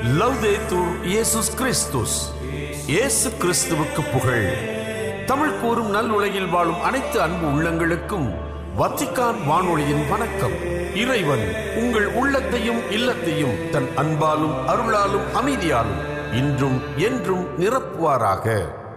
லவ்தேத்தூர் இயேசுஸ் கிறிஸ்துஸ் இயேசு கிறிஸ்துவுக்கு புகழ் தமிழ் கூறும் நல் உலகில் வாழும் அனைத்து அன்பு உள்ளங்களுக்கும் வத்திக்கான் வானொலியின் வணக்கம் இறைவன் உங்கள் உள்ளத்தையும் இல்லத்தையும் தன் அன்பாலும் அருளாலும் அமைதியாலும் இன்றும் என்றும் நிரப்புவாராக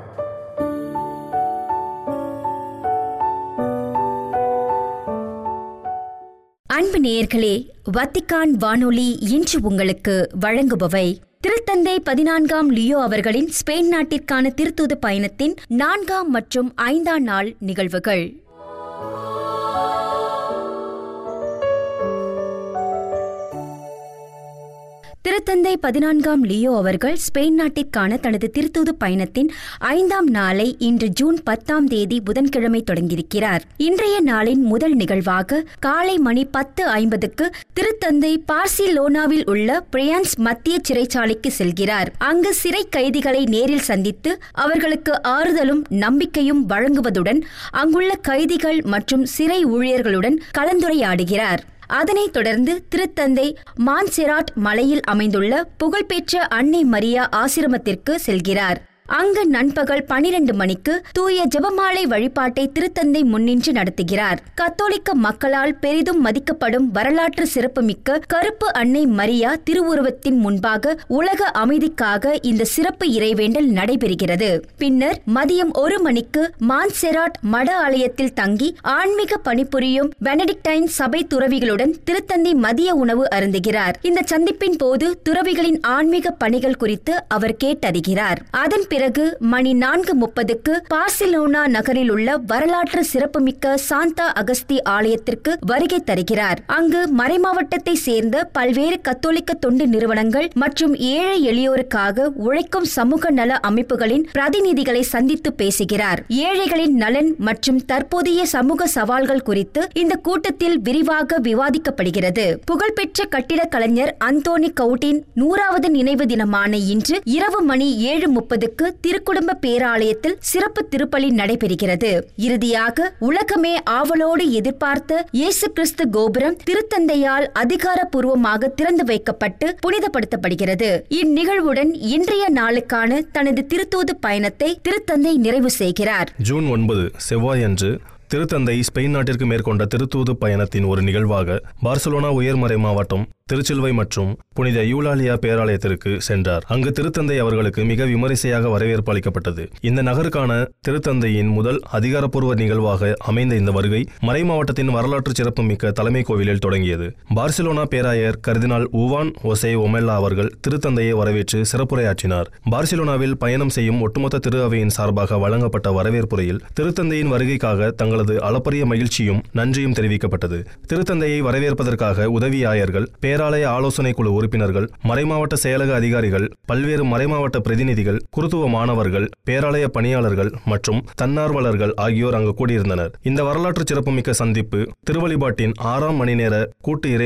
அன்பு நேயர்களே வத்திக்கான் வானொலி இன்று உங்களுக்கு வழங்குபவை திருத்தந்தை பதினான்காம் லியோ அவர்களின் ஸ்பெயின் நாட்டிற்கான திருத்தூது பயணத்தின் நான்காம் மற்றும் ஐந்தாம் நாள் நிகழ்வுகள் திருத்தந்தை பதினான்காம் லியோ அவர்கள் ஸ்பெயின் நாட்டிற்கான தனது திருத்தூது பயணத்தின் ஐந்தாம் நாளை இன்று ஜூன் பத்தாம் தேதி புதன்கிழமை தொடங்கியிருக்கிறார் இன்றைய நாளின் முதல் நிகழ்வாக காலை மணி பத்து ஐம்பதுக்கு திருத்தந்தை பார்சிலோனாவில் உள்ள பிரியான்ஸ் மத்திய சிறைச்சாலைக்கு செல்கிறார் அங்கு சிறை கைதிகளை நேரில் சந்தித்து அவர்களுக்கு ஆறுதலும் நம்பிக்கையும் வழங்குவதுடன் அங்குள்ள கைதிகள் மற்றும் சிறை ஊழியர்களுடன் கலந்துரையாடுகிறார் அதனைத் தொடர்ந்து திருத்தந்தை மான்செராட் மலையில் அமைந்துள்ள புகழ்பெற்ற அன்னை மரியா ஆசிரமத்திற்கு செல்கிறார் அங்கு நண்பகல் பனிரெண்டு மணிக்கு தூய ஜெபமாலை வழிபாட்டை திருத்தந்தை முன்னின்று நடத்துகிறார் கத்தோலிக்க மக்களால் பெரிதும் மதிக்கப்படும் வரலாற்று சிறப்புமிக்க கருப்பு அன்னை மரியா திருவுருவத்தின் முன்பாக உலக அமைதிக்காக இந்த சிறப்பு இறைவேண்டல் நடைபெறுகிறது பின்னர் மதியம் ஒரு மணிக்கு மான்செராட் மட ஆலயத்தில் தங்கி ஆன்மீக பணிபுரியும் பெனடிக்டைன் சபை துறவிகளுடன் திருத்தந்தை மதிய உணவு அருந்துகிறார் இந்த சந்திப்பின் போது துறவிகளின் ஆன்மீக பணிகள் குறித்து அவர் கேட்டறிகிறார் அதன் பிறகு மணி நான்கு முப்பதுக்கு பார்சிலோனா நகரில் உள்ள வரலாற்று சிறப்புமிக்க சாந்தா அகஸ்தி ஆலயத்திற்கு வருகை தருகிறார் அங்கு மறைமாவட்டத்தை சேர்ந்த பல்வேறு கத்தோலிக்க தொண்டு நிறுவனங்கள் மற்றும் ஏழை எளியோருக்காக உழைக்கும் சமூக நல அமைப்புகளின் பிரதிநிதிகளை சந்தித்து பேசுகிறார் ஏழைகளின் நலன் மற்றும் தற்போதைய சமூக சவால்கள் குறித்து இந்த கூட்டத்தில் விரிவாக விவாதிக்கப்படுகிறது புகழ்பெற்ற கட்டிடக் கலைஞர் அந்தோனி கவுட்டின் நூறாவது நினைவு தினமான இன்று இரவு மணி ஏழு முப்பதுக்கு திருக்குடும்ப பேராலயத்தில் சிறப்பு திருப்பலி நடைபெறுகிறது இறுதியாக உலகமே ஆவலோடு எதிர்பார்த்த இயேசு கிறிஸ்து கோபுரம் திருத்தந்தையால் அதிகாரப்பூர்வமாக திறந்து வைக்கப்பட்டு புனிதப்படுத்தப்படுகிறது இந்நிகழ்வுடன் இன்றைய நாளுக்கான தனது திருத்தூது பயணத்தை திருத்தந்தை நிறைவு செய்கிறார் ஜூன் ஒன்பது செவ்வாயன்று திருத்தந்தை ஸ்பெயின் நாட்டிற்கு மேற்கொண்ட திருத்தூது பயணத்தின் ஒரு நிகழ்வாக பார்சலோனா உயர்மறை மாவட்டம் திருச்சிலுவை மற்றும் புனித யூலாலியா பேராலயத்திற்கு சென்றார் அங்கு திருத்தந்தை அவர்களுக்கு மிக விமரிசையாக வரவேற்பு அளிக்கப்பட்டது இந்த நகருக்கான திருத்தந்தையின் முதல் அதிகாரப்பூர்வ நிகழ்வாக அமைந்த இந்த வருகை மறை மாவட்டத்தின் வரலாற்று சிறப்புமிக்க தலைமை கோவிலில் தொடங்கியது பார்சிலோனா பேராயர் கர்தினால் உவான் ஒசே ஒமெல்லா அவர்கள் திருத்தந்தையை வரவேற்று சிறப்புரையாற்றினார் பார்சிலோனாவில் பயணம் செய்யும் ஒட்டுமொத்த திரு அவையின் சார்பாக வழங்கப்பட்ட வரவேற்புரையில் திருத்தந்தையின் வருகைக்காக தங்களது அளப்பரிய மகிழ்ச்சியும் நன்றியும் தெரிவிக்கப்பட்டது திருத்தந்தையை வரவேற்பதற்காக உதவி ஆயர்கள் பேராலய ஆலோசனை குழு உறுப்பினர்கள் மறைமாவட்ட செயலக அதிகாரிகள் பல்வேறு மறைமாவட்ட பிரதிநிதிகள் குருத்துவ மாணவர்கள் பேராலய பணியாளர்கள் மற்றும் தன்னார்வலர்கள் ஆகியோர் அங்கு கூடியிருந்தனர் இந்த வரலாற்று சிறப்புமிக்க சந்திப்பு திருவழிபாட்டின் ஆறாம் மணி நேர கூட்டு இறை